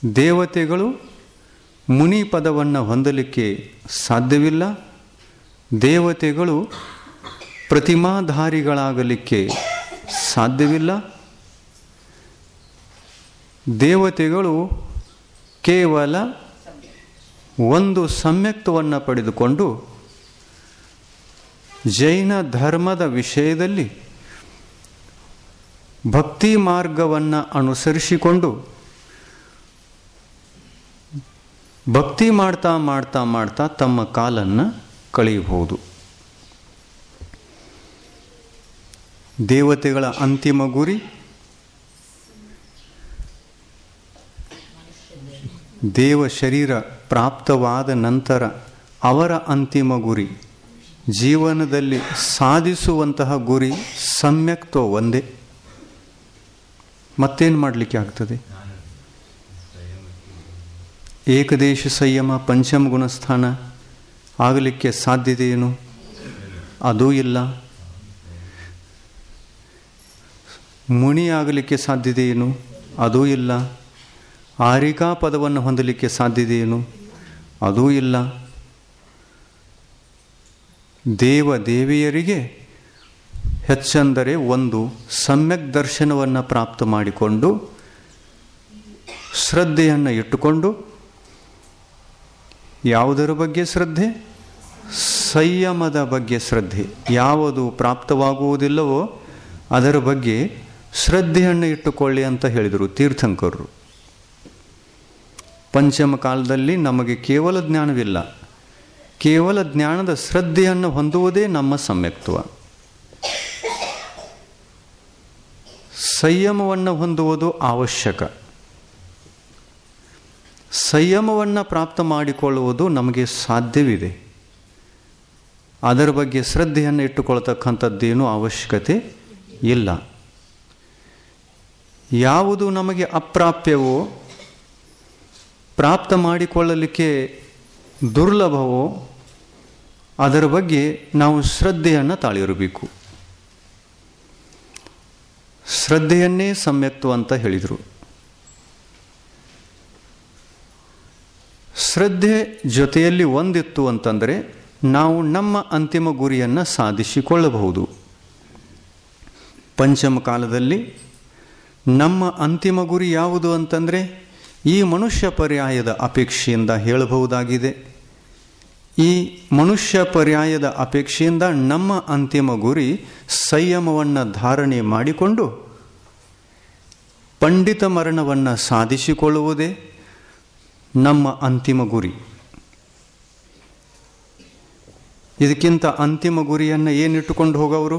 ದೇವತೆಗಳು ಮುನಿ ಪದವನ್ನು ಹೊಂದಲಿಕ್ಕೆ ಸಾಧ್ಯವಿಲ್ಲ ದೇವತೆಗಳು ಪ್ರತಿಮಾಧಾರಿಗಳಾಗಲಿಕ್ಕೆ ಸಾಧ್ಯವಿಲ್ಲ ದೇವತೆಗಳು ಕೇವಲ ಒಂದು ಸಮ್ಯಕ್ತವನ್ನು ಪಡೆದುಕೊಂಡು ಜೈನ ಧರ್ಮದ ವಿಷಯದಲ್ಲಿ ಭಕ್ತಿ ಮಾರ್ಗವನ್ನು ಅನುಸರಿಸಿಕೊಂಡು ಭಕ್ತಿ ಮಾಡ್ತಾ ಮಾಡ್ತಾ ಮಾಡ್ತಾ ತಮ್ಮ ಕಾಲನ್ನು ಕಳೆಯಬಹುದು ದೇವತೆಗಳ ಅಂತಿಮ ಗುರಿ ದೇವ ಶರೀರ ಪ್ರಾಪ್ತವಾದ ನಂತರ ಅವರ ಅಂತಿಮ ಗುರಿ ಜೀವನದಲ್ಲಿ ಸಾಧಿಸುವಂತಹ ಗುರಿ ಸಮ್ಯಕ್ತ್ವ ಒಂದೇ ಮತ್ತೇನು ಮಾಡಲಿಕ್ಕೆ ಆಗ್ತದೆ ಏಕದೇಶ ಸಂಯಮ ಪಂಚಮ ಗುಣಸ್ಥಾನ ಆಗಲಿಕ್ಕೆ ಸಾಧ್ಯತೆ ಏನು ಅದೂ ಇಲ್ಲ ಮುನಿ ಆಗಲಿಕ್ಕೆ ಸಾಧ್ಯತೆ ಏನು ಅದೂ ಇಲ್ಲ ಆರಿಕಾ ಪದವನ್ನು ಹೊಂದಲಿಕ್ಕೆ ಸಾಧ್ಯತೆ ಏನು ಅದೂ ಇಲ್ಲ ದೇವ ದೇವಿಯರಿಗೆ ಹೆಚ್ಚೆಂದರೆ ಒಂದು ಸಮ್ಯಕ್ ದರ್ಶನವನ್ನು ಪ್ರಾಪ್ತ ಮಾಡಿಕೊಂಡು ಶ್ರದ್ಧೆಯನ್ನು ಇಟ್ಟುಕೊಂಡು ಯಾವುದರ ಬಗ್ಗೆ ಶ್ರದ್ಧೆ ಸಂಯಮದ ಬಗ್ಗೆ ಶ್ರದ್ಧೆ ಯಾವುದು ಪ್ರಾಪ್ತವಾಗುವುದಿಲ್ಲವೋ ಅದರ ಬಗ್ಗೆ ಶ್ರದ್ಧೆಯನ್ನು ಇಟ್ಟುಕೊಳ್ಳಿ ಅಂತ ಹೇಳಿದರು ತೀರ್ಥಂಕರರು ಪಂಚಮ ಕಾಲದಲ್ಲಿ ನಮಗೆ ಕೇವಲ ಜ್ಞಾನವಿಲ್ಲ ಕೇವಲ ಜ್ಞಾನದ ಶ್ರದ್ಧೆಯನ್ನು ಹೊಂದುವುದೇ ನಮ್ಮ ಸಮ್ಯಕ್ತ್ವ ಸಂಯಮವನ್ನು ಹೊಂದುವುದು ಅವಶ್ಯಕ ಸಂಯಮವನ್ನು ಪ್ರಾಪ್ತ ಮಾಡಿಕೊಳ್ಳುವುದು ನಮಗೆ ಸಾಧ್ಯವಿದೆ ಅದರ ಬಗ್ಗೆ ಶ್ರದ್ಧೆಯನ್ನು ಇಟ್ಟುಕೊಳ್ತಕ್ಕಂಥದ್ದೇನೂ ಅವಶ್ಯಕತೆ ಇಲ್ಲ ಯಾವುದು ನಮಗೆ ಅಪ್ರಾಪ್ಯವೋ ಪ್ರಾಪ್ತ ಮಾಡಿಕೊಳ್ಳಲಿಕ್ಕೆ ದುರ್ಲಭವೋ ಅದರ ಬಗ್ಗೆ ನಾವು ಶ್ರದ್ಧೆಯನ್ನು ತಾಳಿರಬೇಕು ಶ್ರದ್ಧೆಯನ್ನೇ ಸಮ್ಯಕ್ತು ಅಂತ ಹೇಳಿದರು ಶ್ರದ್ಧೆ ಜೊತೆಯಲ್ಲಿ ಒಂದಿತ್ತು ಅಂತಂದರೆ ನಾವು ನಮ್ಮ ಅಂತಿಮ ಗುರಿಯನ್ನು ಸಾಧಿಸಿಕೊಳ್ಳಬಹುದು ಪಂಚಮ ಕಾಲದಲ್ಲಿ ನಮ್ಮ ಅಂತಿಮ ಗುರಿ ಯಾವುದು ಅಂತಂದರೆ ಈ ಮನುಷ್ಯ ಪರ್ಯಾಯದ ಅಪೇಕ್ಷೆಯಿಂದ ಹೇಳಬಹುದಾಗಿದೆ ಈ ಮನುಷ್ಯ ಪರ್ಯಾಯದ ಅಪೇಕ್ಷೆಯಿಂದ ನಮ್ಮ ಅಂತಿಮ ಗುರಿ ಸಂಯಮವನ್ನು ಧಾರಣೆ ಮಾಡಿಕೊಂಡು ಪಂಡಿತ ಮರಣವನ್ನು ಸಾಧಿಸಿಕೊಳ್ಳುವುದೇ ನಮ್ಮ ಅಂತಿಮ ಗುರಿ ಇದಕ್ಕಿಂತ ಅಂತಿಮ ಗುರಿಯನ್ನು ಏನಿಟ್ಟುಕೊಂಡು ಹೋಗೋರು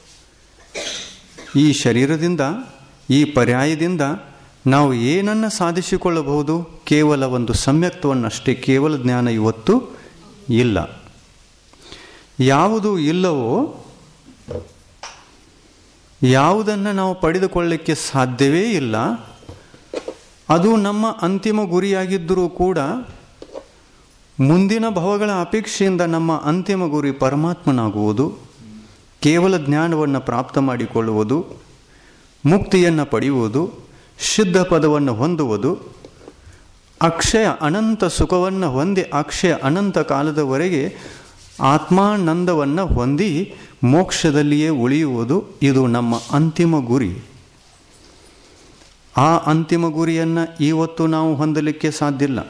ಈ ಶರೀರದಿಂದ ಈ ಪರ್ಯಾಯದಿಂದ ನಾವು ಏನನ್ನು ಸಾಧಿಸಿಕೊಳ್ಳಬಹುದು ಕೇವಲ ಒಂದು ಸಮ್ಯಕ್ತವನ್ನಷ್ಟೇ ಕೇವಲ ಜ್ಞಾನ ಇವತ್ತು ಇಲ್ಲ ಯಾವುದು ಇಲ್ಲವೋ ಯಾವುದನ್ನು ನಾವು ಪಡೆದುಕೊಳ್ಳಲಿಕ್ಕೆ ಸಾಧ್ಯವೇ ಇಲ್ಲ ಅದು ನಮ್ಮ ಅಂತಿಮ ಗುರಿಯಾಗಿದ್ದರೂ ಕೂಡ ಮುಂದಿನ ಭವಗಳ ಅಪೇಕ್ಷೆಯಿಂದ ನಮ್ಮ ಅಂತಿಮ ಗುರಿ ಪರಮಾತ್ಮನಾಗುವುದು ಕೇವಲ ಜ್ಞಾನವನ್ನು ಪ್ರಾಪ್ತ ಮಾಡಿಕೊಳ್ಳುವುದು ಮುಕ್ತಿಯನ್ನು ಪಡೆಯುವುದು ಶುದ್ಧ ಪದವನ್ನು ಹೊಂದುವುದು ಅಕ್ಷಯ ಅನಂತ ಸುಖವನ್ನು ಹೊಂದಿ ಅಕ್ಷಯ ಅನಂತ ಕಾಲದವರೆಗೆ ಆತ್ಮಾನಂದವನ್ನು ಹೊಂದಿ ಮೋಕ್ಷದಲ್ಲಿಯೇ ಉಳಿಯುವುದು ಇದು ನಮ್ಮ ಅಂತಿಮ ಗುರಿ ಆ ಅಂತಿಮ ಗುರಿಯನ್ನು ಇವತ್ತು ನಾವು ಹೊಂದಲಿಕ್ಕೆ ಸಾಧ್ಯ ಇಲ್ಲ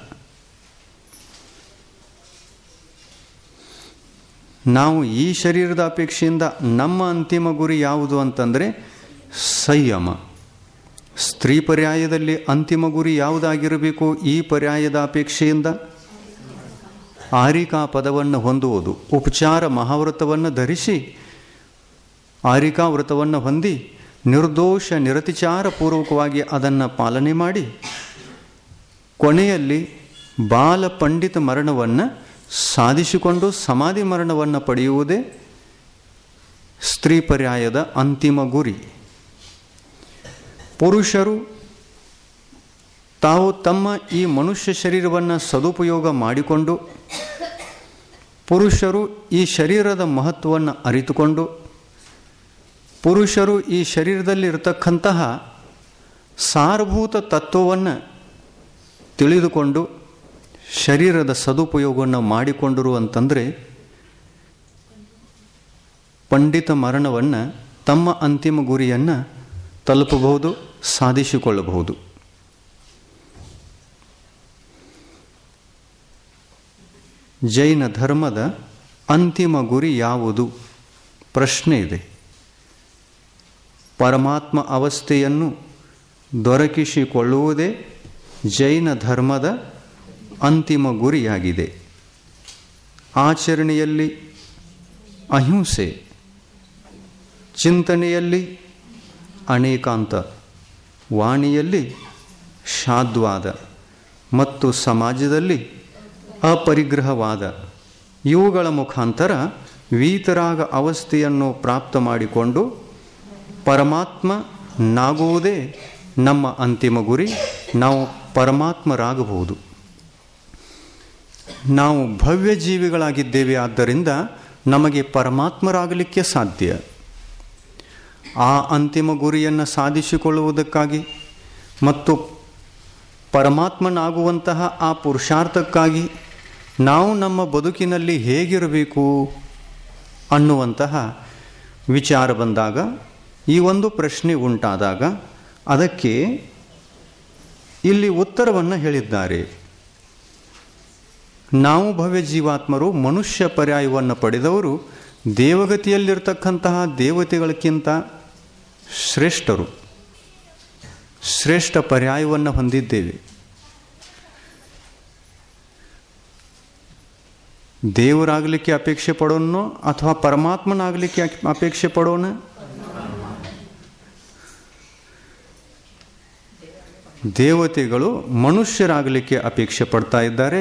ನಾವು ಈ ಶರೀರದ ಅಪೇಕ್ಷೆಯಿಂದ ನಮ್ಮ ಅಂತಿಮ ಗುರಿ ಯಾವುದು ಅಂತಂದರೆ ಸಂಯಮ ಸ್ತ್ರೀ ಪರ್ಯಾಯದಲ್ಲಿ ಅಂತಿಮ ಗುರಿ ಯಾವುದಾಗಿರಬೇಕು ಈ ಪರ್ಯಾಯದ ಅಪೇಕ್ಷೆಯಿಂದ ಆರಿಕಾ ಪದವನ್ನು ಹೊಂದುವುದು ಉಪಚಾರ ಮಹಾವ್ರತವನ್ನು ಧರಿಸಿ ಆರಿಕಾ ವ್ರತವನ್ನು ಹೊಂದಿ ನಿರ್ದೋಷ ನಿರತಿಚಾರ ಪೂರ್ವಕವಾಗಿ ಅದನ್ನು ಪಾಲನೆ ಮಾಡಿ ಕೊನೆಯಲ್ಲಿ ಬಾಲ ಪಂಡಿತ ಮರಣವನ್ನು ಸಾಧಿಸಿಕೊಂಡು ಸಮಾಧಿ ಮರಣವನ್ನು ಪಡೆಯುವುದೇ ಸ್ತ್ರೀ ಪರ್ಯಾಯದ ಅಂತಿಮ ಗುರಿ ಪುರುಷರು ತಾವು ತಮ್ಮ ಈ ಮನುಷ್ಯ ಶರೀರವನ್ನು ಸದುಪಯೋಗ ಮಾಡಿಕೊಂಡು ಪುರುಷರು ಈ ಶರೀರದ ಮಹತ್ವವನ್ನು ಅರಿತುಕೊಂಡು ಪುರುಷರು ಈ ಶರೀರದಲ್ಲಿ ಇರತಕ್ಕಂತಹ ಸಾರಭೂತ ತತ್ವವನ್ನು ತಿಳಿದುಕೊಂಡು ಶರೀರದ ಸದುಪಯೋಗವನ್ನು ಮಾಡಿಕೊಂಡರು ಅಂತಂದರೆ ಪಂಡಿತ ಮರಣವನ್ನು ತಮ್ಮ ಅಂತಿಮ ಗುರಿಯನ್ನು ತಲುಪಬಹುದು ಸಾಧಿಸಿಕೊಳ್ಳಬಹುದು ಜೈನ ಧರ್ಮದ ಅಂತಿಮ ಗುರಿ ಯಾವುದು ಪ್ರಶ್ನೆ ಇದೆ ಪರಮಾತ್ಮ ಅವಸ್ಥೆಯನ್ನು ದೊರಕಿಸಿಕೊಳ್ಳುವುದೇ ಜೈನ ಧರ್ಮದ ಅಂತಿಮ ಗುರಿಯಾಗಿದೆ ಆಚರಣೆಯಲ್ಲಿ ಅಹಿಂಸೆ ಚಿಂತನೆಯಲ್ಲಿ ಅನೇಕಾಂತ ವಾಣಿಯಲ್ಲಿ ಶಾದ್ವಾದ ಮತ್ತು ಸಮಾಜದಲ್ಲಿ ಅಪರಿಗ್ರಹವಾದ ಇವುಗಳ ಮುಖಾಂತರ ವೀತರಾಗ ಅವಸ್ಥೆಯನ್ನು ಪ್ರಾಪ್ತ ಮಾಡಿಕೊಂಡು ಪರಮಾತ್ಮ ನಾಗುವುದೇ ನಮ್ಮ ಅಂತಿಮ ಗುರಿ ನಾವು ಪರಮಾತ್ಮರಾಗಬಹುದು ನಾವು ಭವ್ಯ ಜೀವಿಗಳಾಗಿದ್ದೇವೆ ಆದ್ದರಿಂದ ನಮಗೆ ಪರಮಾತ್ಮರಾಗಲಿಕ್ಕೆ ಸಾಧ್ಯ ಆ ಅಂತಿಮ ಗುರಿಯನ್ನು ಸಾಧಿಸಿಕೊಳ್ಳುವುದಕ್ಕಾಗಿ ಮತ್ತು ಪರಮಾತ್ಮನಾಗುವಂತಹ ಆ ಪುರುಷಾರ್ಥಕ್ಕಾಗಿ ನಾವು ನಮ್ಮ ಬದುಕಿನಲ್ಲಿ ಹೇಗಿರಬೇಕು ಅನ್ನುವಂತಹ ವಿಚಾರ ಬಂದಾಗ ಈ ಒಂದು ಪ್ರಶ್ನೆ ಉಂಟಾದಾಗ ಅದಕ್ಕೆ ಇಲ್ಲಿ ಉತ್ತರವನ್ನು ಹೇಳಿದ್ದಾರೆ ನಾವು ಭವ್ಯ ಜೀವಾತ್ಮರು ಮನುಷ್ಯ ಪರ್ಯಾಯವನ್ನು ಪಡೆದವರು ದೇವಗತಿಯಲ್ಲಿರ್ತಕ್ಕಂತಹ ದೇವತೆಗಳಕ್ಕಿಂತ ಶ್ರೇಷ್ಠರು ಶ್ರೇಷ್ಠ ಪರ್ಯಾಯವನ್ನು ಹೊಂದಿದ್ದೇವೆ ದೇವರಾಗಲಿಕ್ಕೆ ಅಪೇಕ್ಷೆ ಪಡೋಣ ಅಥವಾ ಪರಮಾತ್ಮನಾಗಲಿಕ್ಕೆ ಅಪೇಕ್ಷೆ ಪಡೋಣ ದೇವತೆಗಳು ಮನುಷ್ಯರಾಗಲಿಕ್ಕೆ ಅಪೇಕ್ಷೆ ಪಡ್ತಾ ಇದ್ದಾರೆ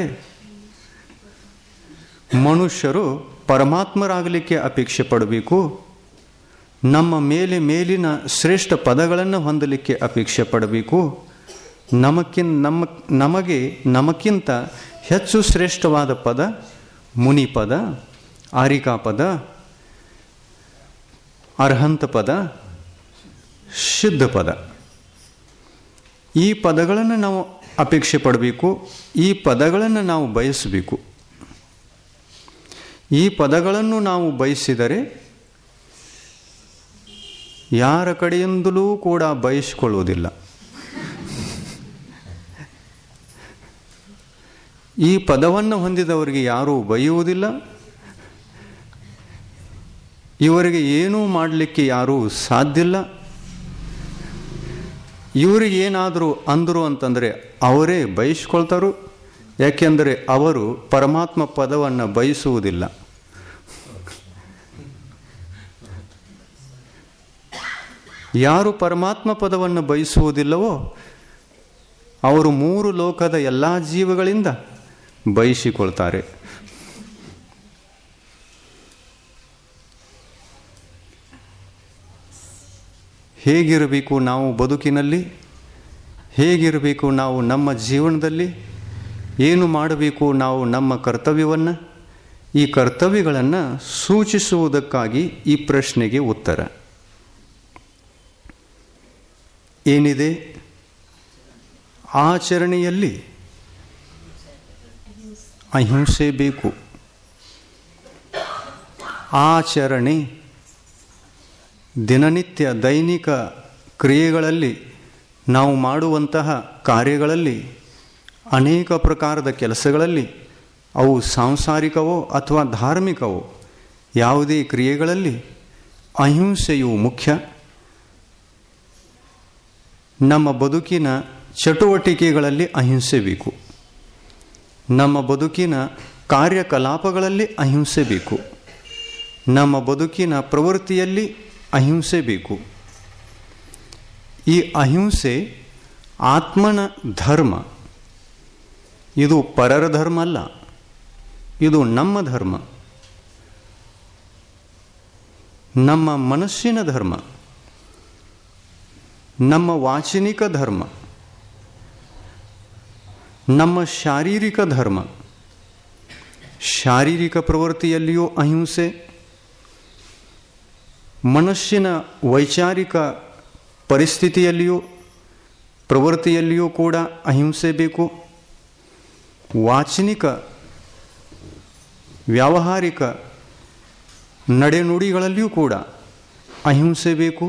ಮನುಷ್ಯರು ಪರಮಾತ್ಮರಾಗಲಿಕ್ಕೆ ಅಪೇಕ್ಷೆ ಪಡಬೇಕು ನಮ್ಮ ಮೇಲೆ ಮೇಲಿನ ಶ್ರೇಷ್ಠ ಪದಗಳನ್ನು ಹೊಂದಲಿಕ್ಕೆ ಅಪೇಕ್ಷೆ ಪಡಬೇಕು ನಮಕ್ಕಿನ್ ನಮ್ಮ ನಮಗೆ ನಮಕ್ಕಿಂತ ಹೆಚ್ಚು ಶ್ರೇಷ್ಠವಾದ ಪದ ಮುನಿ ಪದ ಆರಿಕಾ ಪದ ಅರ್ಹಂತ ಪದ ಶುದ್ಧ ಪದ ಈ ಪದಗಳನ್ನು ನಾವು ಅಪೇಕ್ಷೆ ಪಡಬೇಕು ಈ ಪದಗಳನ್ನು ನಾವು ಬಯಸಬೇಕು ಈ ಪದಗಳನ್ನು ನಾವು ಬಯಸಿದರೆ ಯಾರ ಕಡೆಯಿಂದಲೂ ಕೂಡ ಬಯಸಿಕೊಳ್ಳುವುದಿಲ್ಲ ಈ ಪದವನ್ನು ಹೊಂದಿದವರಿಗೆ ಯಾರೂ ಬೈಯುವುದಿಲ್ಲ ಇವರಿಗೆ ಏನೂ ಮಾಡಲಿಕ್ಕೆ ಯಾರೂ ಸಾಧ್ಯವಿಲ್ಲ ಇವರಿಗೆ ಏನಾದರೂ ಅಂದರು ಅಂತಂದರೆ ಅವರೇ ಬಯಸ್ಕೊಳ್ತಾರು ಯಾಕೆಂದರೆ ಅವರು ಪರಮಾತ್ಮ ಪದವನ್ನು ಬಯಸುವುದಿಲ್ಲ ಯಾರು ಪರಮಾತ್ಮ ಪದವನ್ನು ಬಯಸುವುದಿಲ್ಲವೋ ಅವರು ಮೂರು ಲೋಕದ ಎಲ್ಲ ಜೀವಗಳಿಂದ ಬಯಸಿಕೊಳ್ತಾರೆ ಹೇಗಿರಬೇಕು ನಾವು ಬದುಕಿನಲ್ಲಿ ಹೇಗಿರಬೇಕು ನಾವು ನಮ್ಮ ಜೀವನದಲ್ಲಿ ಏನು ಮಾಡಬೇಕು ನಾವು ನಮ್ಮ ಕರ್ತವ್ಯವನ್ನು ಈ ಕರ್ತವ್ಯಗಳನ್ನು ಸೂಚಿಸುವುದಕ್ಕಾಗಿ ಈ ಪ್ರಶ್ನೆಗೆ ಉತ್ತರ ಏನಿದೆ ಆಚರಣೆಯಲ್ಲಿ ಅಹಿಂಸೆ ಬೇಕು ಆಚರಣೆ ದಿನನಿತ್ಯ ದೈನಿಕ ಕ್ರಿಯೆಗಳಲ್ಲಿ ನಾವು ಮಾಡುವಂತಹ ಕಾರ್ಯಗಳಲ್ಲಿ ಅನೇಕ ಪ್ರಕಾರದ ಕೆಲಸಗಳಲ್ಲಿ ಅವು ಸಾಂಸಾರಿಕವೋ ಅಥವಾ ಧಾರ್ಮಿಕವೋ ಯಾವುದೇ ಕ್ರಿಯೆಗಳಲ್ಲಿ ಅಹಿಂಸೆಯು ಮುಖ್ಯ ನಮ್ಮ ಬದುಕಿನ ಚಟುವಟಿಕೆಗಳಲ್ಲಿ ಅಹಿಂಸೆ ಬೇಕು ನಮ್ಮ ಬದುಕಿನ ಕಾರ್ಯಕಲಾಪಗಳಲ್ಲಿ ಅಹಿಂಸೆ ಬೇಕು ನಮ್ಮ ಬದುಕಿನ ಪ್ರವೃತ್ತಿಯಲ್ಲಿ ಅಹಿಂಸೆ ಬೇಕು ಈ ಅಹಿಂಸೆ ಆತ್ಮನ ಧರ್ಮ ಇದು ಪರರ ಧರ್ಮ ಅಲ್ಲ ಇದು ನಮ್ಮ ಧರ್ಮ ನಮ್ಮ ಮನಸ್ಸಿನ ಧರ್ಮ ನಮ್ಮ ವಾಚನಿಕ ಧರ್ಮ ನಮ್ಮ ಶಾರೀರಿಕ ಧರ್ಮ ಶಾರೀರಿಕ ಪ್ರವೃತ್ತಿಯಲ್ಲಿಯೂ ಅಹಿಂಸೆ ಮನಸ್ಸಿನ ವೈಚಾರಿಕ ಪರಿಸ್ಥಿತಿಯಲ್ಲಿಯೂ ಪ್ರವೃತ್ತಿಯಲ್ಲಿಯೂ ಕೂಡ ಅಹಿಂಸೆ ಬೇಕು ವಾಚನಿಕ ವ್ಯಾವಹಾರಿಕ ನಡೆನುಡಿಗಳಲ್ಲಿಯೂ ಕೂಡ ಅಹಿಂಸೆ ಬೇಕು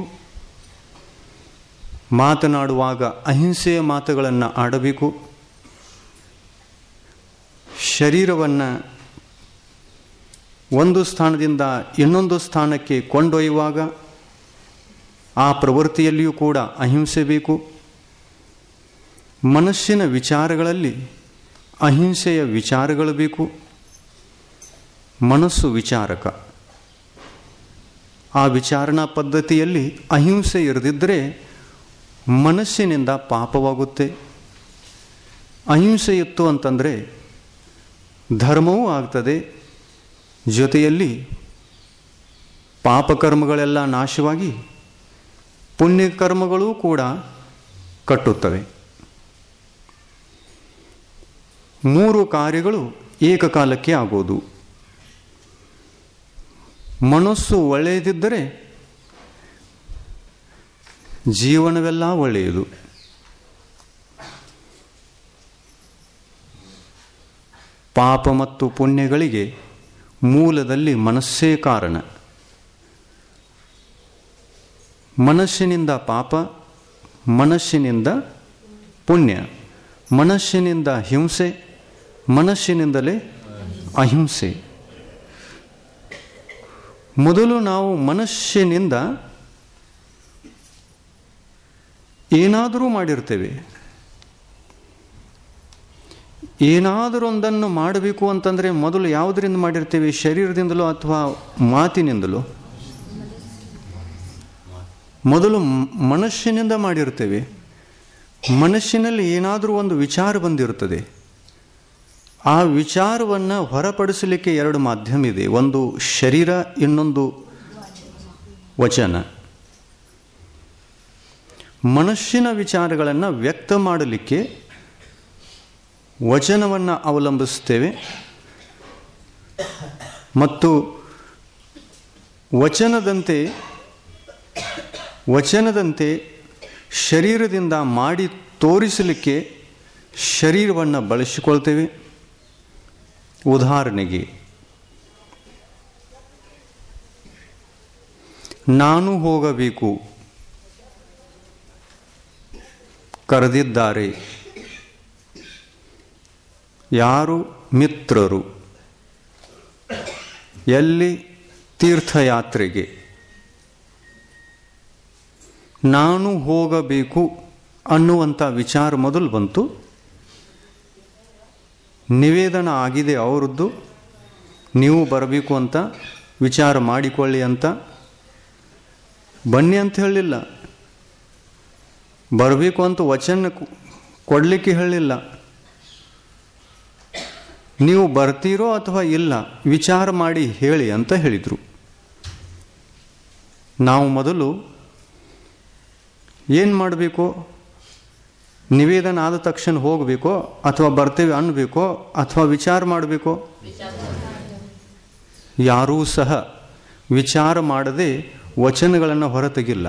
ಮಾತನಾಡುವಾಗ ಅಹಿಂಸೆಯ ಮಾತುಗಳನ್ನು ಆಡಬೇಕು ಶರೀರವನ್ನು ಒಂದು ಸ್ಥಾನದಿಂದ ಇನ್ನೊಂದು ಸ್ಥಾನಕ್ಕೆ ಕೊಂಡೊಯ್ಯುವಾಗ ಆ ಪ್ರವೃತ್ತಿಯಲ್ಲಿಯೂ ಕೂಡ ಅಹಿಂಸೆ ಬೇಕು ಮನಸ್ಸಿನ ವಿಚಾರಗಳಲ್ಲಿ ಅಹಿಂಸೆಯ ವಿಚಾರಗಳು ಬೇಕು ಮನಸ್ಸು ವಿಚಾರಕ ಆ ವಿಚಾರಣಾ ಪದ್ಧತಿಯಲ್ಲಿ ಅಹಿಂಸೆ ಇರದಿದ್ದರೆ ಮನಸ್ಸಿನಿಂದ ಪಾಪವಾಗುತ್ತೆ ಅಹಿಂಸೆ ಇತ್ತು ಅಂತಂದರೆ ಧರ್ಮವೂ ಆಗ್ತದೆ ಜೊತೆಯಲ್ಲಿ ಪಾಪಕರ್ಮಗಳೆಲ್ಲ ನಾಶವಾಗಿ ಪುಣ್ಯಕರ್ಮಗಳೂ ಕೂಡ ಕಟ್ಟುತ್ತವೆ ಮೂರು ಕಾರ್ಯಗಳು ಏಕಕಾಲಕ್ಕೆ ಆಗೋದು ಮನಸ್ಸು ಒಳ್ಳೆಯದಿದ್ದರೆ ಜೀವನವೆಲ್ಲ ಒಳ್ಳೆಯದು ಪಾಪ ಮತ್ತು ಪುಣ್ಯಗಳಿಗೆ ಮೂಲದಲ್ಲಿ ಮನಸ್ಸೇ ಕಾರಣ ಮನಸ್ಸಿನಿಂದ ಪಾಪ ಮನಸ್ಸಿನಿಂದ ಪುಣ್ಯ ಮನಸ್ಸಿನಿಂದ ಹಿಂಸೆ ಮನಸ್ಸಿನಿಂದಲೇ ಅಹಿಂಸೆ ಮೊದಲು ನಾವು ಮನಸ್ಸಿನಿಂದ ಏನಾದರೂ ಮಾಡಿರ್ತೇವೆ ಏನಾದರೂ ಒಂದನ್ನು ಮಾಡಬೇಕು ಅಂತಂದರೆ ಮೊದಲು ಯಾವುದರಿಂದ ಮಾಡಿರ್ತೇವೆ ಶರೀರದಿಂದಲೋ ಅಥವಾ ಮಾತಿನಿಂದಲೋ ಮೊದಲು ಮನಸ್ಸಿನಿಂದ ಮಾಡಿರ್ತೇವೆ ಮನಸ್ಸಿನಲ್ಲಿ ಏನಾದರೂ ಒಂದು ವಿಚಾರ ಬಂದಿರುತ್ತದೆ ಆ ವಿಚಾರವನ್ನು ಹೊರಪಡಿಸಲಿಕ್ಕೆ ಎರಡು ಮಾಧ್ಯಮ ಇದೆ ಒಂದು ಶರೀರ ಇನ್ನೊಂದು ವಚನ ಮನಸ್ಸಿನ ವಿಚಾರಗಳನ್ನು ವ್ಯಕ್ತ ಮಾಡಲಿಕ್ಕೆ ವಚನವನ್ನು ಅವಲಂಬಿಸ್ತೇವೆ ಮತ್ತು ವಚನದಂತೆ ವಚನದಂತೆ ಶರೀರದಿಂದ ಮಾಡಿ ತೋರಿಸಲಿಕ್ಕೆ ಶರೀರವನ್ನು ಬಳಸಿಕೊಳ್ತೇವೆ ಉದಾಹರಣೆಗೆ ನಾನು ಹೋಗಬೇಕು ಕರೆದಿದ್ದಾರೆ ಯಾರು ಮಿತ್ರರು ಎಲ್ಲಿ ತೀರ್ಥಯಾತ್ರೆಗೆ ನಾನು ಹೋಗಬೇಕು ಅನ್ನುವಂಥ ವಿಚಾರ ಮೊದಲು ಬಂತು ನಿವೇದನ ಆಗಿದೆ ಅವರದ್ದು ನೀವು ಬರಬೇಕು ಅಂತ ವಿಚಾರ ಮಾಡಿಕೊಳ್ಳಿ ಅಂತ ಬನ್ನಿ ಅಂತ ಹೇಳಲಿಲ್ಲ ಬರಬೇಕು ಅಂತ ವಚನ ಕೊಡಲಿಕ್ಕೆ ಹೇಳಿಲ್ಲ ನೀವು ಬರ್ತೀರೋ ಅಥವಾ ಇಲ್ಲ ವಿಚಾರ ಮಾಡಿ ಹೇಳಿ ಅಂತ ಹೇಳಿದರು ನಾವು ಮೊದಲು ಏನು ಮಾಡಬೇಕು ನಿವೇದನ ಆದ ತಕ್ಷಣ ಹೋಗಬೇಕೋ ಅಥವಾ ಬರ್ತೇವೆ ಅನ್ನಬೇಕೋ ಅಥವಾ ವಿಚಾರ ಮಾಡಬೇಕೋ ಯಾರೂ ಸಹ ವಿಚಾರ ಮಾಡದೆ ವಚನಗಳನ್ನು ಹೊರತೆಗಿಲ್ಲ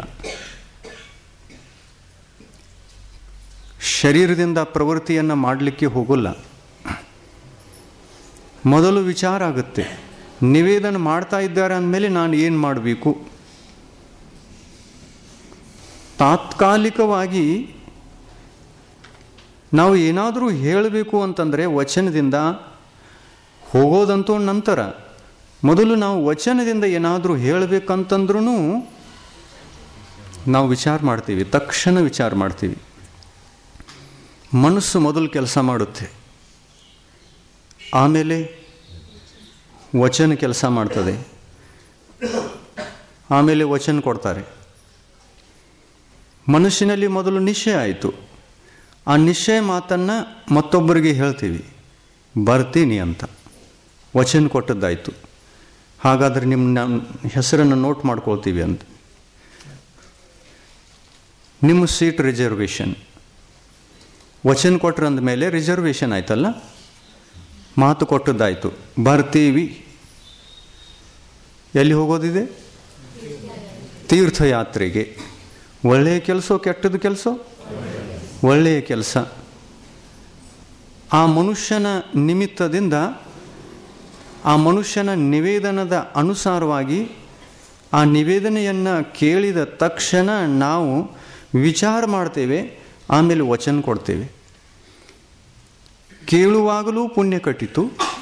ಶರೀರದಿಂದ ಪ್ರವೃತ್ತಿಯನ್ನು ಮಾಡಲಿಕ್ಕೆ ಹೋಗಲ್ಲ ಮೊದಲು ವಿಚಾರ ಆಗುತ್ತೆ ನಿವೇದನ ಮಾಡ್ತಾ ಇದ್ದಾರೆ ಅಂದಮೇಲೆ ನಾನು ಏನು ಮಾಡಬೇಕು ತಾತ್ಕಾಲಿಕವಾಗಿ ನಾವು ಏನಾದರೂ ಹೇಳಬೇಕು ಅಂತಂದರೆ ವಚನದಿಂದ ಹೋಗೋದಂತೂ ನಂತರ ಮೊದಲು ನಾವು ವಚನದಿಂದ ಏನಾದರೂ ಹೇಳಬೇಕಂತಂದ್ರೂ ನಾವು ವಿಚಾರ ಮಾಡ್ತೀವಿ ತಕ್ಷಣ ವಿಚಾರ ಮಾಡ್ತೀವಿ ಮನಸ್ಸು ಮೊದಲು ಕೆಲಸ ಮಾಡುತ್ತೆ ಆಮೇಲೆ ವಚನ ಕೆಲಸ ಮಾಡ್ತದೆ ಆಮೇಲೆ ವಚನ ಕೊಡ್ತಾರೆ ಮನುಷ್ಯನಲ್ಲಿ ಮೊದಲು ನಿಶ್ಚಯ ಆಯಿತು ಆ ನಿಶ್ಚಯ ಮಾತನ್ನು ಮತ್ತೊಬ್ಬರಿಗೆ ಹೇಳ್ತೀವಿ ಬರ್ತೀನಿ ಅಂತ ವಚನ ಕೊಟ್ಟದ್ದಾಯಿತು ಹಾಗಾದರೆ ನಿಮ್ಮ ಹೆಸರನ್ನು ನೋಟ್ ಮಾಡ್ಕೊಳ್ತೀವಿ ಅಂತ ನಿಮ್ಮ ಸೀಟ್ ರಿಸರ್ವೇಷನ್ ವಚನ ಕೊಟ್ರಂದ ಮೇಲೆ ರಿಸರ್ವೇಷನ್ ಆಯ್ತಲ್ಲ ಮಾತು ಕೊಟ್ಟದ್ದಾಯಿತು ಬರ್ತೀವಿ ಎಲ್ಲಿ ಹೋಗೋದಿದೆ ತೀರ್ಥಯಾತ್ರೆಗೆ ಒಳ್ಳೆಯ ಕೆಲಸ ಕೆಟ್ಟದ ಕೆಲಸ ಒಳ್ಳೆಯ ಕೆಲಸ ಆ ಮನುಷ್ಯನ ನಿಮಿತ್ತದಿಂದ ಆ ಮನುಷ್ಯನ ನಿವೇದನದ ಅನುಸಾರವಾಗಿ ಆ ನಿವೇದನೆಯನ್ನು ಕೇಳಿದ ತಕ್ಷಣ ನಾವು ವಿಚಾರ ಮಾಡ್ತೇವೆ ಆಮೇಲೆ ವಚನ ಕೊಡ್ತೇವೆ ಕೇಳುವಾಗಲೂ ಪುಣ್ಯ ಕಟ್ಟಿತು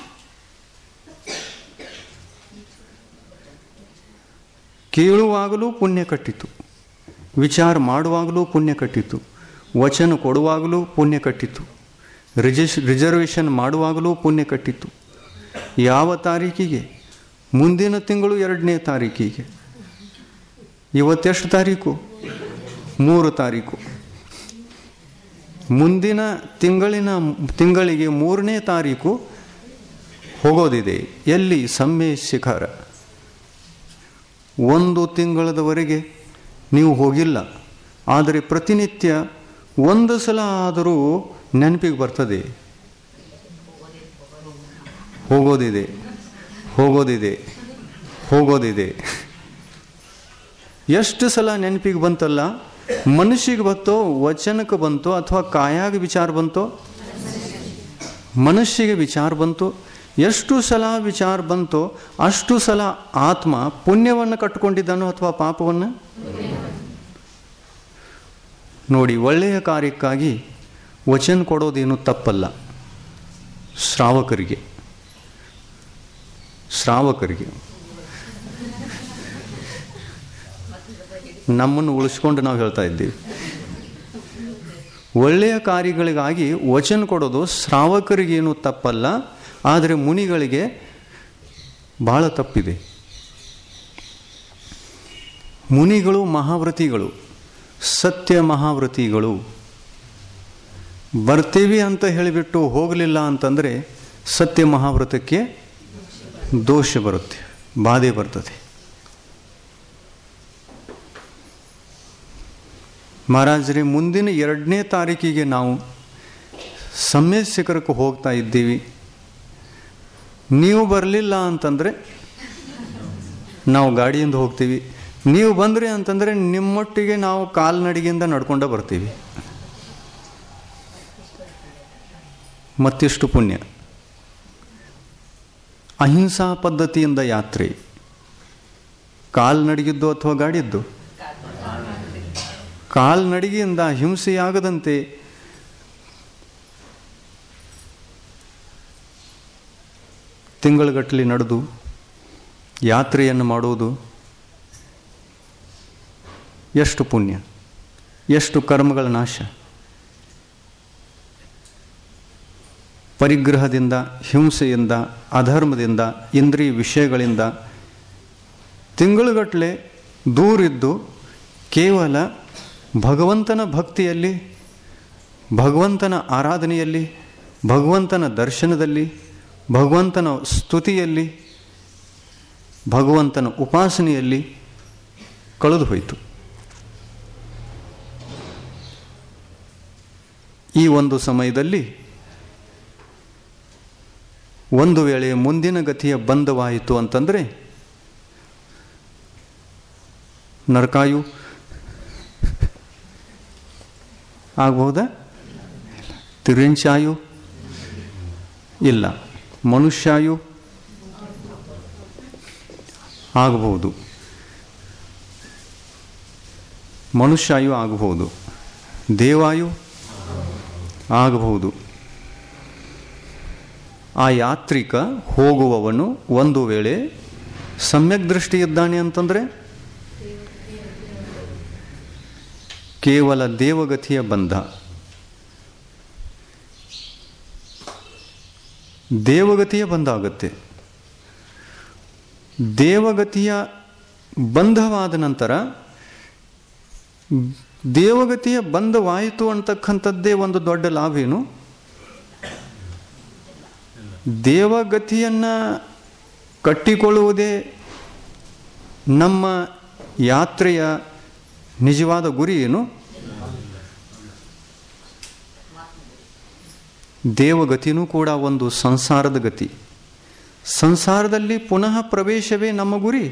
ಕೇಳುವಾಗಲೂ ಪುಣ್ಯ ಕಟ್ಟಿತು ವಿಚಾರ ಮಾಡುವಾಗಲೂ ಪುಣ್ಯ ಕಟ್ಟಿತು ವಚನ ಕೊಡುವಾಗಲೂ ಪುಣ್ಯ ಕಟ್ಟಿತು ರಿಜಿಸ್ ರಿಸರ್ವೇಷನ್ ಮಾಡುವಾಗಲೂ ಪುಣ್ಯ ಕಟ್ಟಿತು ಯಾವ ತಾರೀಕಿಗೆ ಮುಂದಿನ ತಿಂಗಳು ಎರಡನೇ ತಾರೀಕಿಗೆ ಇವತ್ತೆಷ್ಟು ತಾರೀಕು ಮೂರು ತಾರೀಕು ಮುಂದಿನ ತಿಂಗಳಿನ ತಿಂಗಳಿಗೆ ಮೂರನೇ ತಾರೀಕು ಹೋಗೋದಿದೆ ಎಲ್ಲಿ ಸಮ್ಮೆ ಶಿಖರ ಒಂದು ತಿಂಗಳದವರೆಗೆ ನೀವು ಹೋಗಿಲ್ಲ ಆದರೆ ಪ್ರತಿನಿತ್ಯ ಒಂದು ಸಲ ಆದರೂ ನೆನಪಿಗೆ ಬರ್ತದೆ ಹೋಗೋದಿದೆ ಹೋಗೋದಿದೆ ಹೋಗೋದಿದೆ ಎಷ್ಟು ಸಲ ನೆನಪಿಗೆ ಬಂತಲ್ಲ ಮನುಷ್ಯಗೆ ಬಂತೋ ವಚನಕ್ಕೆ ಬಂತೋ ಅಥವಾ ಕಾಯಾಗ ವಿಚಾರ ಬಂತೋ ಮನುಷ್ಯಗೆ ವಿಚಾರ ಬಂತು ಎಷ್ಟು ಸಲ ವಿಚಾರ ಬಂತೋ ಅಷ್ಟು ಸಲ ಆತ್ಮ ಪುಣ್ಯವನ್ನು ಕಟ್ಟಿಕೊಂಡಿದ್ದಾನೋ ಅಥವಾ ಪಾಪವನ್ನು ನೋಡಿ ಒಳ್ಳೆಯ ಕಾರ್ಯಕ್ಕಾಗಿ ವಚನ ಕೊಡೋದೇನು ತಪ್ಪಲ್ಲ ಶ್ರಾವಕರಿಗೆ ಶ್ರಾವಕರಿಗೆ ನಮ್ಮನ್ನು ಉಳಿಸ್ಕೊಂಡು ನಾವು ಹೇಳ್ತಾ ಇದ್ದೀವಿ ಒಳ್ಳೆಯ ಕಾರ್ಯಗಳಿಗಾಗಿ ವಚನ ಕೊಡೋದು ಶ್ರಾವಕರಿಗೇನು ತಪ್ಪಲ್ಲ ಆದರೆ ಮುನಿಗಳಿಗೆ ಭಾಳ ತಪ್ಪಿದೆ ಮುನಿಗಳು ಮಹಾವ್ರತಿಗಳು ಸತ್ಯ ಮಹಾವ್ರತಿಗಳು ಬರ್ತೀವಿ ಅಂತ ಹೇಳಿಬಿಟ್ಟು ಹೋಗಲಿಲ್ಲ ಅಂತಂದರೆ ಸತ್ಯ ಮಹಾವ್ರತಕ್ಕೆ ದೋಷ ಬರುತ್ತೆ ಬಾಧೆ ಬರ್ತದೆ ಮಹಾರಾಜರೇ ಮುಂದಿನ ಎರಡನೇ ತಾರೀಕಿಗೆ ನಾವು ಸಮ್ಯ ಶಿಖರಕ್ಕೆ ಹೋಗ್ತಾ ಇದ್ದೀವಿ ನೀವು ಬರಲಿಲ್ಲ ಅಂತಂದರೆ ನಾವು ಗಾಡಿಯಿಂದ ಹೋಗ್ತೀವಿ ನೀವು ಬಂದ್ರಿ ಅಂತಂದರೆ ನಿಮ್ಮೊಟ್ಟಿಗೆ ನಾವು ಕಾಲ್ನಡಿಗೆಯಿಂದ ನಡ್ಕೊಂಡ ಬರ್ತೀವಿ ಮತ್ತಿಷ್ಟು ಪುಣ್ಯ ಅಹಿಂಸಾ ಪದ್ಧತಿಯಿಂದ ಯಾತ್ರೆ ಕಾಲ್ನಡಿಗಿದ್ದು ಅಥವಾ ಗಾಡಿದ್ದು ಕಾಲ್ನಡಿಗೆಯಿಂದ ಹಿಂಸೆಯಾಗದಂತೆ ತಿಂಗಳುಗಟ್ಟಲೆ ನಡೆದು ಯಾತ್ರೆಯನ್ನು ಮಾಡುವುದು ಎಷ್ಟು ಪುಣ್ಯ ಎಷ್ಟು ಕರ್ಮಗಳ ನಾಶ ಪರಿಗ್ರಹದಿಂದ ಹಿಂಸೆಯಿಂದ ಅಧರ್ಮದಿಂದ ಇಂದ್ರಿಯ ವಿಷಯಗಳಿಂದ ತಿಂಗಳುಗಟ್ಟಲೆ ದೂರಿದ್ದು ಕೇವಲ ಭಗವಂತನ ಭಕ್ತಿಯಲ್ಲಿ ಭಗವಂತನ ಆರಾಧನೆಯಲ್ಲಿ ಭಗವಂತನ ದರ್ಶನದಲ್ಲಿ ಭಗವಂತನ ಸ್ತುತಿಯಲ್ಲಿ ಭಗವಂತನ ಉಪಾಸನೆಯಲ್ಲಿ ಕಳೆದು ಹೋಯಿತು ಈ ಒಂದು ಸಮಯದಲ್ಲಿ ಒಂದು ವೇಳೆ ಮುಂದಿನ ಗತಿಯ ಬಂಧವಾಯಿತು ಅಂತಂದರೆ ನರಕಾಯು ಆಗ್ಬಹುದಾ ತಿರಿಂಚಾಯು ಇಲ್ಲ ಮನುಷ್ಯಾಯು ಆಗಬಹುದು ಮನುಷ್ಯಾಯು ಆಗಬಹುದು ದೇವಾಯು ಆಗಬಹುದು ಆ ಯಾತ್ರಿಕ ಹೋಗುವವನು ಒಂದು ವೇಳೆ ಸಮ್ಯಕ್ ದೃಷ್ಟಿ ಇದ್ದಾನೆ ಅಂತಂದರೆ ಕೇವಲ ದೇವಗತಿಯ ಬಂಧ ದೇವಗತಿಯ ಬಂಧ ಆಗುತ್ತೆ ದೇವಗತಿಯ ಬಂಧವಾದ ನಂತರ ದೇವಗತಿಯ ಬಂಧವಾಯಿತು ಅಂತಕ್ಕಂಥದ್ದೇ ಒಂದು ದೊಡ್ಡ ಲಾಭ ಏನು ದೇವಗತಿಯನ್ನು ಕಟ್ಟಿಕೊಳ್ಳುವುದೇ ನಮ್ಮ ಯಾತ್ರೆಯ ನಿಜವಾದ ಗುರಿ ಏನು ದೇವಗತಿನೂ ಕೂಡ ಒಂದು ಸಂಸಾರದ ಗತಿ ಸಂಸಾರದಲ್ಲಿ ಪುನಃ ಪ್ರವೇಶವೇ ನಮ್ಮ ಗುರಿ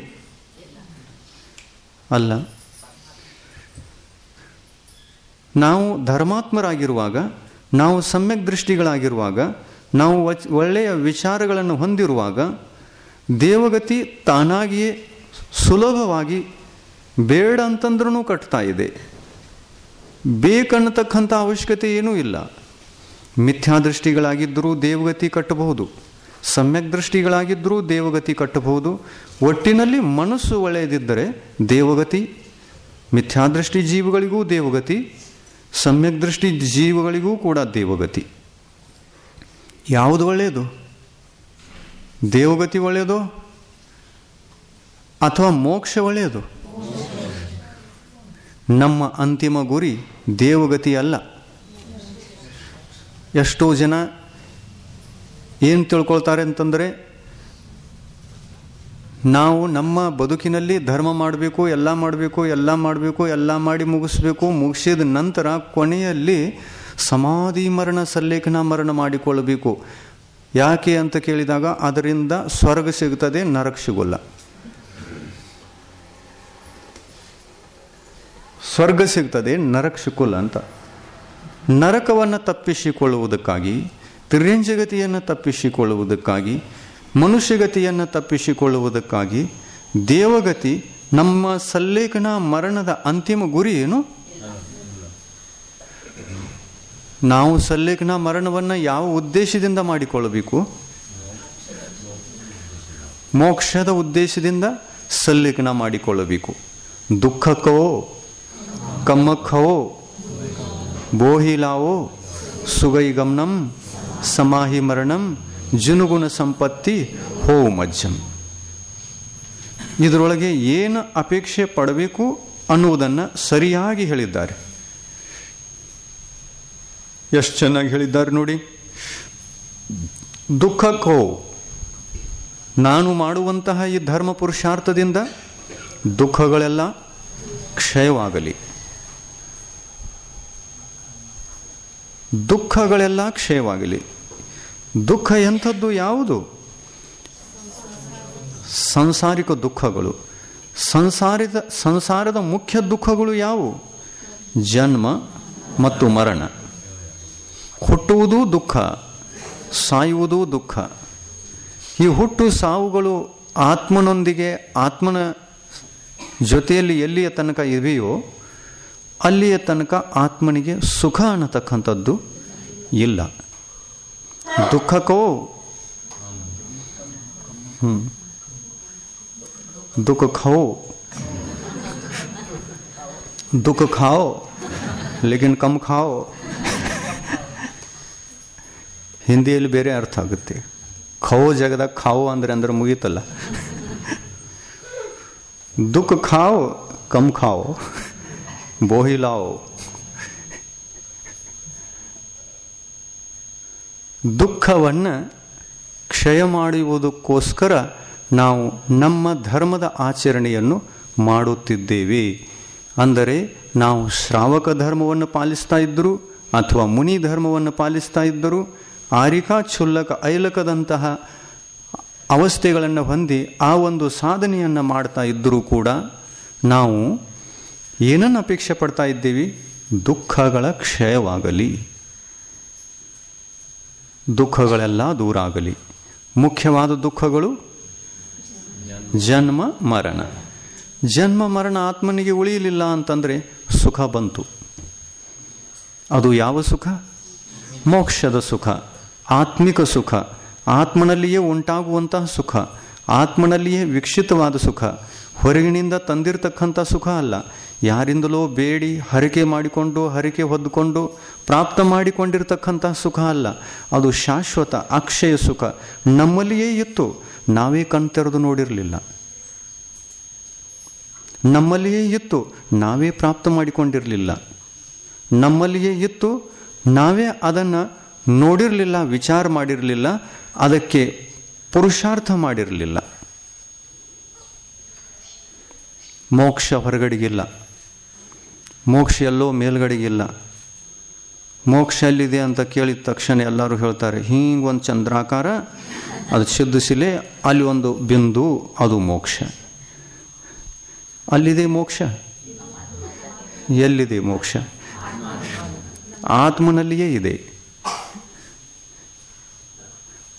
ಅಲ್ಲ ನಾವು ಧರ್ಮಾತ್ಮರಾಗಿರುವಾಗ ನಾವು ಸಮ್ಯಕ್ ದೃಷ್ಟಿಗಳಾಗಿರುವಾಗ ನಾವು ವಚ್ ಒಳ್ಳೆಯ ವಿಚಾರಗಳನ್ನು ಹೊಂದಿರುವಾಗ ದೇವಗತಿ ತಾನಾಗಿಯೇ ಸುಲಭವಾಗಿ ಬೇಡ ಅಂತಂದ್ರೂ ಕಟ್ತಾ ಇದೆ ಬೇಕನ್ನತಕ್ಕಂಥ ಅವಶ್ಯಕತೆ ಏನೂ ಇಲ್ಲ ಮಿಥ್ಯಾದೃಷ್ಟಿಗಳಾಗಿದ್ದರೂ ದೇವಗತಿ ಕಟ್ಟಬಹುದು ಸಮ್ಯಕ್ ದೃಷ್ಟಿಗಳಾಗಿದ್ದರೂ ದೇವಗತಿ ಕಟ್ಟಬಹುದು ಒಟ್ಟಿನಲ್ಲಿ ಮನಸ್ಸು ಒಳ್ಳೆಯದಿದ್ದರೆ ದೇವಗತಿ ಮಿಥ್ಯಾದೃಷ್ಟಿ ಜೀವಗಳಿಗೂ ದೇವಗತಿ ಸಮ್ಯಕ್ ದೃಷ್ಟಿ ಜೀವಗಳಿಗೂ ಕೂಡ ದೇವಗತಿ ಯಾವುದು ಒಳ್ಳೆಯದು ದೇವಗತಿ ಒಳ್ಳೆಯದು ಅಥವಾ ಮೋಕ್ಷ ಒಳ್ಳೆಯದು ನಮ್ಮ ಅಂತಿಮ ಗುರಿ ದೇವಗತಿ ಅಲ್ಲ ಎಷ್ಟೋ ಜನ ಏನು ತಿಳ್ಕೊಳ್ತಾರೆ ಅಂತಂದರೆ ನಾವು ನಮ್ಮ ಬದುಕಿನಲ್ಲಿ ಧರ್ಮ ಮಾಡಬೇಕು ಎಲ್ಲ ಮಾಡಬೇಕು ಎಲ್ಲ ಮಾಡಬೇಕು ಎಲ್ಲ ಮಾಡಿ ಮುಗಿಸ್ಬೇಕು ಮುಗಿಸಿದ ನಂತರ ಕೊನೆಯಲ್ಲಿ ಸಮಾಧಿ ಮರಣ ಸಲ್ಲೇಖನ ಮರಣ ಮಾಡಿಕೊಳ್ಳಬೇಕು ಯಾಕೆ ಅಂತ ಕೇಳಿದಾಗ ಅದರಿಂದ ಸ್ವರ್ಗ ಸಿಗುತ್ತದೆ ನರಕ ಸಿಗೋಲ್ಲ ಸ್ವರ್ಗ ಸಿಗ್ತದೆ ನರಕ ಸಿಕ್ಕೋಲ್ಲ ಅಂತ ನರಕವನ್ನು ತಪ್ಪಿಸಿಕೊಳ್ಳುವುದಕ್ಕಾಗಿ ತಿರ್ಯಂಜಗತಿಯನ್ನು ತಪ್ಪಿಸಿಕೊಳ್ಳುವುದಕ್ಕಾಗಿ ಮನುಷ್ಯಗತಿಯನ್ನು ತಪ್ಪಿಸಿಕೊಳ್ಳುವುದಕ್ಕಾಗಿ ದೇವಗತಿ ನಮ್ಮ ಸಲ್ಲೇಖನ ಮರಣದ ಅಂತಿಮ ಗುರಿ ಏನು ನಾವು ಸಲ್ಲೇಖನ ಮರಣವನ್ನು ಯಾವ ಉದ್ದೇಶದಿಂದ ಮಾಡಿಕೊಳ್ಳಬೇಕು ಮೋಕ್ಷದ ಉದ್ದೇಶದಿಂದ ಸಲ್ಲೇಖನ ಮಾಡಿಕೊಳ್ಳಬೇಕು ದುಃಖಕ್ಕವೋ ಕಮ್ಮಕ್ಕವೋ ಬೋಹಿಲಾವೋ ಸುಗೈಗಮನಂ ಸಮಾಹಿ ಮರಣಂ ಜುನುಗುಣ ಸಂಪತ್ತಿ ಹೋ ಮಜ್ಜಂ ಇದರೊಳಗೆ ಏನು ಅಪೇಕ್ಷೆ ಪಡಬೇಕು ಅನ್ನುವುದನ್ನು ಸರಿಯಾಗಿ ಹೇಳಿದ್ದಾರೆ ಎಷ್ಟು ಚೆನ್ನಾಗಿ ಹೇಳಿದ್ದಾರೆ ನೋಡಿ ದುಃಖಕ್ಕೋ ನಾನು ಮಾಡುವಂತಹ ಈ ಧರ್ಮ ಪುರುಷಾರ್ಥದಿಂದ ದುಃಖಗಳೆಲ್ಲ ಕ್ಷಯವಾಗಲಿ ದುಃಖಗಳೆಲ್ಲ ಕ್ಷಯವಾಗಲಿ ದುಃಖ ಎಂಥದ್ದು ಯಾವುದು ಸಂಸಾರಿಕ ದುಃಖಗಳು ಸಂಸಾರಿದ ಸಂಸಾರದ ಮುಖ್ಯ ದುಃಖಗಳು ಯಾವುವು ಜನ್ಮ ಮತ್ತು ಮರಣ ಹುಟ್ಟುವುದೂ ದುಃಖ ಸಾಯುವುದೂ ದುಃಖ ಈ ಹುಟ್ಟು ಸಾವುಗಳು ಆತ್ಮನೊಂದಿಗೆ ಆತ್ಮನ ಜೊತೆಯಲ್ಲಿ ಎಲ್ಲಿಯ ತನಕ ಇವೆಯೋ ಅಲ್ಲಿಯ ತನಕ ಆತ್ಮನಿಗೆ ಸುಖ ಅನ್ನತಕ್ಕಂಥದ್ದು ಇಲ್ಲ ದುಃಖಕ್ಕೋ ಹ್ಞೂ दुख खाओ दुख खाओ लेकिन कम खाओ ಹಿಂದಿಯಲ್ಲಿ ಬೇರೆ ಅರ್ಥ ಆಗುತ್ತೆ ಖಾವೋ ಜಾಗದಾಗ ಖಾವೋ ಅಂದ್ರೆ ಅಂದ್ರೆ ಮುಗೀತಲ್ಲ ದುಃಖ ಖಾओ ಕಮ್ ಖಾओ ಬೋಹಿಲಾओ ದುಃಖವನ್ನು ಕ್ಷಯ ಮಾಡುವುದಕ್ಕೋಸ್ಕರ ನಾವು ನಮ್ಮ ಧರ್ಮದ ಆಚರಣೆಯನ್ನು ಮಾಡುತ್ತಿದ್ದೇವೆ ಅಂದರೆ ನಾವು ಶ್ರಾವಕ ಧರ್ಮವನ್ನು ಪಾಲಿಸ್ತಾ ಇದ್ದರೂ ಅಥವಾ ಮುನಿ ಧರ್ಮವನ್ನು ಪಾಲಿಸ್ತಾ ಇದ್ದರೂ ಆರಿಕಾ ಕ್ಷುಲ್ಲಕ ಐಲಕದಂತಹ ಅವಸ್ಥೆಗಳನ್ನು ಹೊಂದಿ ಆ ಒಂದು ಸಾಧನೆಯನ್ನು ಮಾಡ್ತಾ ಇದ್ದರೂ ಕೂಡ ನಾವು ಏನನ್ನು ಅಪೇಕ್ಷೆ ಪಡ್ತಾ ಇದ್ದೀವಿ ದುಃಖಗಳ ಕ್ಷಯವಾಗಲಿ ದುಃಖಗಳೆಲ್ಲ ದೂರ ಆಗಲಿ ಮುಖ್ಯವಾದ ದುಃಖಗಳು ಜನ್ಮ ಮರಣ ಜನ್ಮ ಮರಣ ಆತ್ಮನಿಗೆ ಉಳಿಯಲಿಲ್ಲ ಅಂತಂದರೆ ಸುಖ ಬಂತು ಅದು ಯಾವ ಸುಖ ಮೋಕ್ಷದ ಸುಖ ಆತ್ಮಿಕ ಸುಖ ಆತ್ಮನಲ್ಲಿಯೇ ಉಂಟಾಗುವಂತಹ ಸುಖ ಆತ್ಮನಲ್ಲಿಯೇ ವಿಕ್ಷಿತವಾದ ಸುಖ ಹೊರಗಿನಿಂದ ತಂದಿರತಕ್ಕಂಥ ಸುಖ ಅಲ್ಲ ಯಾರಿಂದಲೋ ಬೇಡಿ ಹರಕೆ ಮಾಡಿಕೊಂಡು ಹರಕೆ ಹೊದ್ದುಕೊಂಡು ಪ್ರಾಪ್ತ ಮಾಡಿಕೊಂಡಿರ್ತಕ್ಕಂಥ ಸುಖ ಅಲ್ಲ ಅದು ಶಾಶ್ವತ ಅಕ್ಷಯ ಸುಖ ನಮ್ಮಲ್ಲಿಯೇ ಇತ್ತು ನಾವೇ ಕಣ್ತೆರೆದು ನೋಡಿರಲಿಲ್ಲ ನಮ್ಮಲ್ಲಿಯೇ ಇತ್ತು ನಾವೇ ಪ್ರಾಪ್ತ ಮಾಡಿಕೊಂಡಿರಲಿಲ್ಲ ನಮ್ಮಲ್ಲಿಯೇ ಇತ್ತು ನಾವೇ ಅದನ್ನು ನೋಡಿರಲಿಲ್ಲ ವಿಚಾರ ಮಾಡಿರಲಿಲ್ಲ ಅದಕ್ಕೆ ಪುರುಷಾರ್ಥ ಮಾಡಿರಲಿಲ್ಲ ಮೋಕ್ಷ ಹೊರಗಡೆಗಿಲ್ಲ ಮೋಕ್ಷ ಎಲ್ಲೋ ಮೇಲ್ಗಡೆಗಿಲ್ಲ ಮೋಕ್ಷ ಎಲ್ಲಿದೆ ಅಂತ ಕೇಳಿದ ತಕ್ಷಣ ಎಲ್ಲರೂ ಹೇಳ್ತಾರೆ ಹಿಂಗೆ ಒಂದು ಚಂದ್ರಾಕಾರ ಅದು ಶಿಲೆ ಅಲ್ಲಿ ಒಂದು ಬಿಂದು ಅದು ಮೋಕ್ಷ ಅಲ್ಲಿದೆ ಮೋಕ್ಷ ಎಲ್ಲಿದೆ ಮೋಕ್ಷ ಆತ್ಮನಲ್ಲಿಯೇ ಇದೆ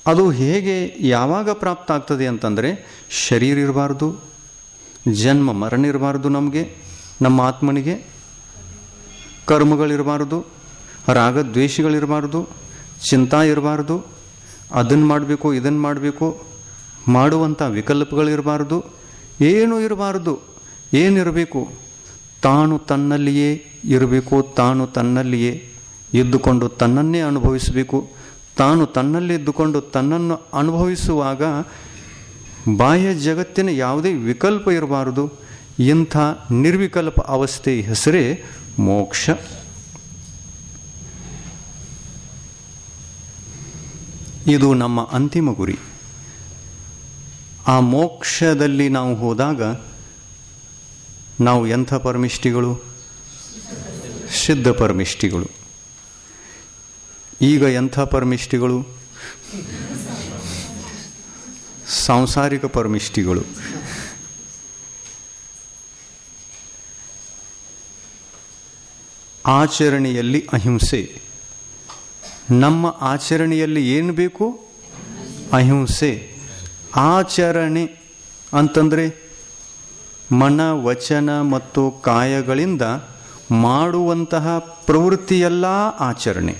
ಅದು ಹೇಗೆ ಯಾವಾಗ ಪ್ರಾಪ್ತ ಆಗ್ತದೆ ಅಂತಂದರೆ ಶರೀರ ಇರಬಾರ್ದು ಜನ್ಮ ಮರಣ ಇರಬಾರ್ದು ನಮಗೆ ನಮ್ಮ ಆತ್ಮನಿಗೆ ಕರ್ಮಗಳಿರಬಾರ್ದು ರಾಗದ್ವೇಷಗಳಿರಬಾರ್ದು ಚಿಂತಾ ಇರಬಾರ್ದು ಅದನ್ನು ಮಾಡಬೇಕು ಇದನ್ನು ಮಾಡಬೇಕು ಮಾಡುವಂಥ ವಿಕಲ್ಪಗಳಿರಬಾರ್ದು ಏನೂ ಇರಬಾರ್ದು ಏನಿರಬೇಕು ತಾನು ತನ್ನಲ್ಲಿಯೇ ಇರಬೇಕು ತಾನು ತನ್ನಲ್ಲಿಯೇ ಇದ್ದುಕೊಂಡು ತನ್ನನ್ನೇ ಅನುಭವಿಸಬೇಕು ತಾನು ತನ್ನಲ್ಲಿ ಇದ್ದುಕೊಂಡು ತನ್ನನ್ನು ಅನುಭವಿಸುವಾಗ ಬಾಹ್ಯ ಜಗತ್ತಿನ ಯಾವುದೇ ವಿಕಲ್ಪ ಇರಬಾರದು ಇಂಥ ನಿರ್ವಿಕಲ್ಪ ಅವಸ್ಥೆ ಹೆಸರೇ ಮೋಕ್ಷ ಇದು ನಮ್ಮ ಅಂತಿಮ ಗುರಿ ಆ ಮೋಕ್ಷದಲ್ಲಿ ನಾವು ಹೋದಾಗ ನಾವು ಎಂಥ ಪರಮಿಷ್ಟಿಗಳು ಸಿದ್ಧ ಪರಮಿಷ್ಟಿಗಳು ಈಗ ಎಂಥ ಪರಮಿಷ್ಟಿಗಳು ಸಾಂಸಾರಿಕ ಪರಮಿಷ್ಟಿಗಳು ಆಚರಣೆಯಲ್ಲಿ ಅಹಿಂಸೆ ನಮ್ಮ ಆಚರಣೆಯಲ್ಲಿ ಏನು ಬೇಕು ಅಹಿಂಸೆ ಆಚರಣೆ ಅಂತಂದರೆ ಮನ ವಚನ ಮತ್ತು ಕಾಯಗಳಿಂದ ಮಾಡುವಂತಹ ಪ್ರವೃತ್ತಿಯೆಲ್ಲ ಆಚರಣೆ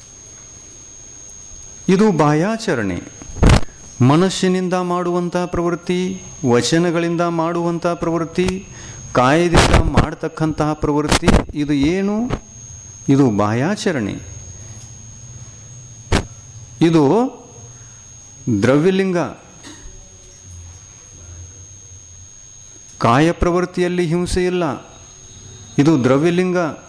ಇದು ಬಾಹ್ಯಾಚರಣೆ ಮನಸ್ಸಿನಿಂದ ಮಾಡುವಂತಹ ಪ್ರವೃತ್ತಿ ವಚನಗಳಿಂದ ಮಾಡುವಂತಹ ಪ್ರವೃತ್ತಿ ಕಾಯದಿಂದ ಮಾಡತಕ್ಕಂತಹ ಪ್ರವೃತ್ತಿ ಇದು ಏನು ಇದು ಬಾಹ್ಯಾಚರಣೆ ಇದು ದ್ರವ್ಯಲಿಂಗ ಕಾಯ ಪ್ರವೃತ್ತಿಯಲ್ಲಿ ಹಿಂಸೆ ಇಲ್ಲ ಇದು ದ್ರವ್ಯಲಿಂಗ